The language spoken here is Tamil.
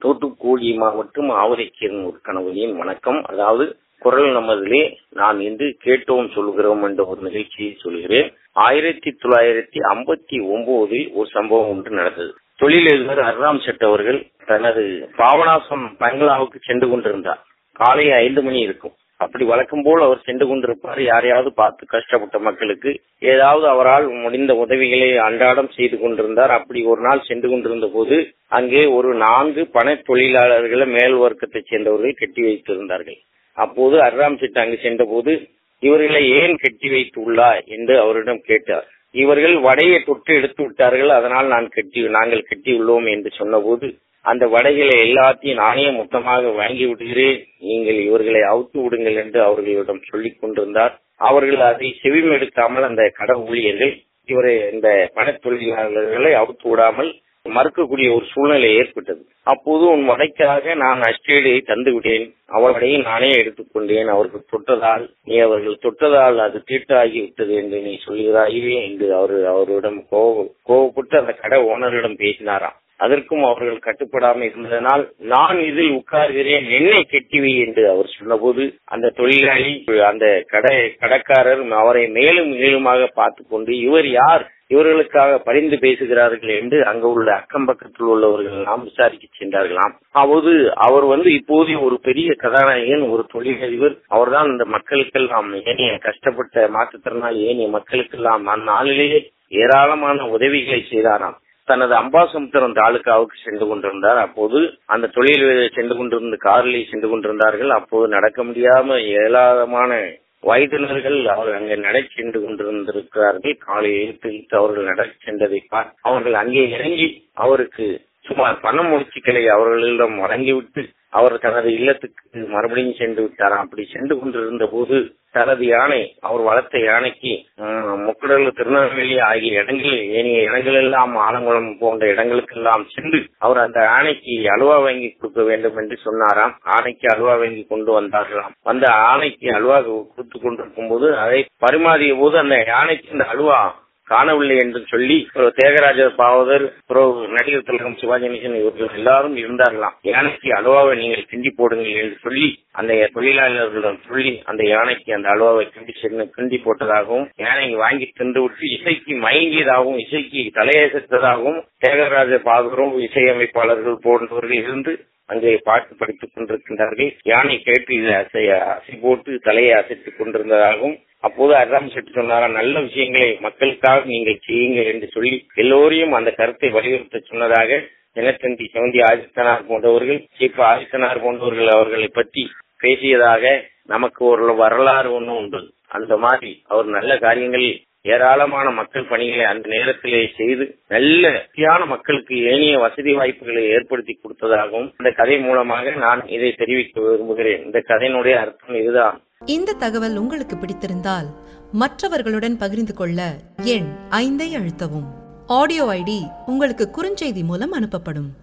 தூத்துக்குடி மாவட்டம் ஆவரைக்கீரன் ஒரு கணவனின் வணக்கம் அதாவது குரல் நமதிலே நான் இன்று கேட்டோம் சொல்கிறோம் என்ற ஒரு நிகழ்ச்சியை சொல்கிறேன் ஆயிரத்தி தொள்ளாயிரத்தி ஐம்பத்தி ஒன்பதில் ஒரு சம்பவம் ஒன்று நடந்தது தொழிலதிபர் அர்ராம் செட் அவர்கள் தனது பாபநாசம் பங்களாவுக்கு சென்று கொண்டிருந்தார் காலை ஐந்து மணி இருக்கும் அப்படி வழக்கம் போல் அவர் சென்று கொண்டிருப்பார் யாரையாவது பார்த்து கஷ்டப்பட்ட மக்களுக்கு ஏதாவது அவரால் முடிந்த உதவிகளை அன்றாடம் செய்து கொண்டிருந்தார் அப்படி ஒரு நாள் சென்று கொண்டிருந்த போது அங்கே ஒரு நான்கு பண தொழிலாளர்களை மேல் வர்க்கத்தைச் சேர்ந்தவர்கள் கட்டி வைத்திருந்தார்கள் அப்போது அர்ராம் செட் அங்கு சென்றபோது இவர்களை ஏன் கட்டி வைத்துள்ளா என்று அவரிடம் கேட்டார் இவர்கள் வடையை தொட்டு எடுத்து விட்டார்கள் அதனால் நான் கட்டி நாங்கள் கட்டியுள்ளோம் என்று சொன்னபோது அந்த வடைகளை எல்லாத்தையும் நானே மொத்தமாக வாங்கி விடுகிறேன் நீங்கள் இவர்களை அவுத்து விடுங்கள் என்று அவர்களிடம் சொல்லிக் கொண்டிருந்தார் அவர்கள் அதை செவிமெடுக்காமல் அந்த கட ஊழியர்கள் இவரை இந்த பண தொழிலாளர்களை அவுத்து விடாமல் மறுக்கக்கூடிய ஒரு சூழ்நிலை ஏற்பட்டது அப்போது உன் வடைக்காக நான் அஸ்டேடியை தந்து விட்டேன் அவருடைய நானே எடுத்துக்கொண்டேன் அவர்கள் தொட்டதால் நீ அவர்கள் தொட்டதால் அது தீட்டாகி விட்டது என்று நீ சொல்கிறாயே என்று அவர் அவரிடம் கோவ கோவப்பட்டு அந்த கடை ஓனரிடம் பேசினாராம் அதற்கும் அவர்கள் கட்டுப்படாமல் இருந்ததனால் நான் இதில் உட்கார்கிறேன் என்னை கெட்டிவி என்று அவர் சொன்னபோது அந்த தொழிலாளி அந்த கடை கடைக்காரர் அவரை மேலும் மேலுமாக பார்த்து கொண்டு இவர் யார் இவர்களுக்காக பரிந்து பேசுகிறார்கள் என்று அங்கு உள்ள அக்கம் பக்கத்தில் உள்ளவர்கள் எல்லாம் விசாரிக்க சென்றார்களாம் அப்போது அவர் வந்து இப்போது ஒரு பெரிய கதாநாயகன் ஒரு தொழிலதிபர் அவர்தான் இந்த மக்களுக்கெல்லாம் ஏனைய கஷ்டப்பட்ட மாற்றுத்திறனாளி ஏனைய மக்களுக்கெல்லாம் அந்நாளிலேயே ஏராளமான உதவிகளை செய்தாராம் தனது அம்பாசமுத்திரம் தாலுகாவுக்கு சென்று கொண்டிருந்தார் அப்போது அந்த தொழில் சென்று கொண்டிருந்த காரில் சென்று கொண்டிருந்தார்கள் அப்போது நடக்க முடியாம ஏராளமான வயதினர்கள் அவர் அங்கே நடை சென்று கொண்டிருந்திருக்கிறார்கள் காலை எழுத்து அவர்கள் நடை சென்றதை அவர்கள் அங்கே இறங்கி அவருக்கு சுமார் பண முயற்சிகளை அவர்களிடம் வழங்கிவிட்டு அவர் தனது இல்லத்துக்கு மறுபடியும் சென்று விட்டாராம் அப்படி சென்று கொண்டிருந்த போது தனது யானை அவர் வளர்த்த யானைக்கு முக்கடல் திருநெல்வேலி ஆகிய இடங்களில் ஏனைய இடங்கள் எல்லாம் ஆலங்குளம் போன்ற இடங்களுக்கெல்லாம் சென்று அவர் அந்த ஆணைக்கு அல்வா வாங்கி கொடுக்க வேண்டும் என்று சொன்னாராம் ஆணைக்கு அல்வா வாங்கி கொண்டு வந்தார்களாம் வந்த ஆணைக்கு அல்வா கொடுத்து கொண்டிருக்கும் போது அதை பரிமாறிய போது அந்த யானைக்கு இந்த அல்வா காணவில்லை என்று சொல்லி தியாகராஜ பாவதர் நடிகர் திலகம் சிவாஜி கணேசன் இவர்கள் எல்லாரும் இருந்தார்களாம் யானைக்கு அலுவாவை நீங்கள் கிண்டி போடுங்கள் என்று சொல்லி அந்த தொழிலாளர்களிடம் சொல்லி அந்த யானைக்கு அந்த அலுவாவை கிண்டி சென்று கிண்டி போட்டதாகவும் யானை வாங்கி தின்று விட்டு இசைக்கு மயங்கியதாகவும் இசைக்கு தலையசத்ததாகவும் தியாகராஜ பாவரும் இசையமைப்பாளர்கள் போன்றவர்கள் இருந்து அங்கே பாட்டு படித்துக் கொண்டிருக்கின்றார்கள் யானை கேட்டு இதை அசைய அசை போட்டு தலையை அசைத்துக் கொண்டிருந்ததாகவும் அப்போது அர்ராம் செட்டு சொன்னாரா நல்ல விஷயங்களை மக்களுக்காக நீங்கள் செய்யுங்கள் என்று சொல்லி எல்லோரையும் அந்த கருத்தை வலியுறுத்த சொன்னதாக தினத்தந்தி சவுந்தி ஆதித்தனார் போன்றவர்கள் சீப்ப ஆதித்தனார் போன்றவர்கள் அவர்களை பற்றி பேசியதாக நமக்கு ஒரு வரலாறு ஒன்று உண்டு அந்த மாதிரி அவர் நல்ல காரியங்களில் ஏராளமான மக்கள் பணிகளை அந்த நேரத்திலே செய்து நல்ல வசதியான மக்களுக்கு ஏனைய வசதி வாய்ப்புகளை ஏற்படுத்தி கொடுத்ததாகவும் இந்த கதை மூலமாக நான் இதை தெரிவிக்க விரும்புகிறேன் இந்த கதையினுடைய அர்த்தம் இதுதான் இந்த தகவல் உங்களுக்கு பிடித்திருந்தால் மற்றவர்களுடன் பகிர்ந்து கொள்ள எண் ஐந்தை அழுத்தவும் ஆடியோ ஐடி உங்களுக்கு குறுஞ்செய்தி மூலம் அனுப்பப்படும்